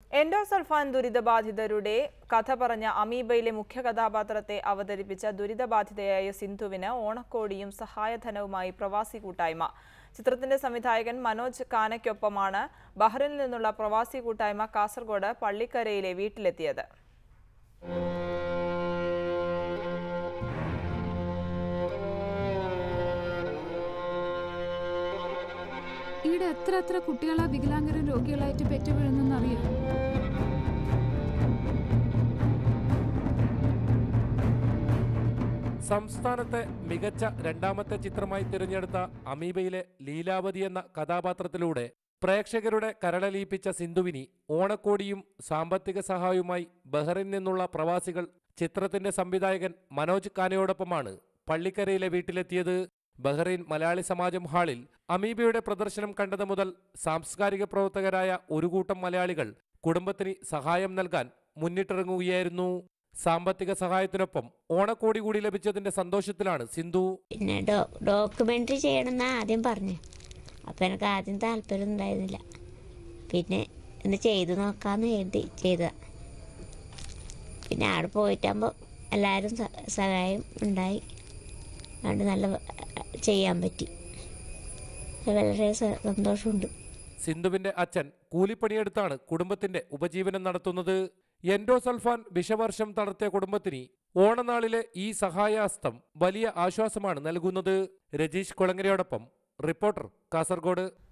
endosulfan ദുരിതബാധിതരുടെ കഥ പറഞ്ഞ അമീബയിലെ മുഖ്യ കഥാപാത്രത്തെ അവതരിപ്പിച്ച ദുരിതബാധിതയായ സിന്ധുവിന് ഓണക്കോടിയും സഹായധനവുമായി പ്രവാസി കൂട്ടായ്മ ചിത്രത്തിന്റെ സംവിധായകൻ മനോജ് കാനയ്ക്കൊപ്പമാണ് ബഹ്റിനിൽ നിന്നുള്ള പ്രവാസി കൂട്ടായ്മ കാസർഗോഡ് പള്ളിക്കരയിലെ വീട്ടിലെത്തിയത് ഈടെ എത്ര എത്ര കുട്ടികളാ വികലാംഗരും രോഗികളായിട്ട് പെറ്റു വീഴുന്നെന്നറിയോ സംസ്ഥാനത്തെ മികച്ച രണ്ടാമത്തെ ചിത്രമായി തിരഞ്ഞെടുത്ത അമീബയിലെ ലീലാവതി എന്ന കഥാപാത്രത്തിലൂടെ പ്രേക്ഷകരുടെ കരളലിയിപ്പിച്ച സിന്ധുവിനി ഓണക്കോടിയും സാമ്പത്തിക സഹായവുമായി ബഹ്റിൻ നിന്നുള്ള പ്രവാസികൾ ചിത്രത്തിന്റെ സംവിധായകൻ മനോജ് കാനയോടൊപ്പമാണ് പള്ളിക്കരയിലെ വീട്ടിലെത്തിയത് ബഹ്റൈൻ മലയാളി സമാജം ഹാളിൽ അമീബയുടെ പ്രദർശനം കണ്ടത് മുതൽ സാംസ്കാരിക പ്രവർത്തകരായ ഒരു കൂട്ടം മലയാളികൾ കുടുംബത്തിന് സഹായം നൽകാൻ മുന്നിട്ടിറങ്ങുകയായിരുന്നു സാമ്പത്തിക സഹായത്തിനൊപ്പം ഓണക്കോടി കൂടി ലഭിച്ചതിന്റെ സന്തോഷത്തിലാണ് സിന്ധു പിന്നെ ഡോ ഡോക്യുമെൻ്ററി ചെയ്യണമെന്നാണ് ആദ്യം പറഞ്ഞു അപ്പം എനിക്ക് ആദ്യം താല്പര്യം ഉണ്ടായിരുന്നില്ല പിന്നെ ഒന്ന് ചെയ്തു നോക്കാമെന്ന് കരുതി ചെയ്തതാ പിന്നെ അവിടെ പോയിട്ടാകുമ്പോൾ എല്ലാവരും സ- സഹായം ഉണ്ടായി അതുകൊണ്ട് നല്ല വ- ചെയ്യാൻ പറ്റി വളരെ സ- സന്തോഷമുണ്ട് സിന്ധുവിന്റെ അച്ഛൻ കൂലിപ്പണിയെടുത്താണ് കുടുംബത്തിന്റെ ഉപജീവനം നടത്തുന്നത് എൻഡോസൾഫാൻ വിഷവർഷം തളർത്തിയ കുടുംബത്തിന് ഓണനാളിലെ ഈ സഹായഹസ്തം വലിയ ആശ്വാസമാണ് നൽകുന്നത് രജീഷ് കുളങ്ങരയോടൊപ്പം റിപ്പോർട്ടർ കാസർഗോഡ്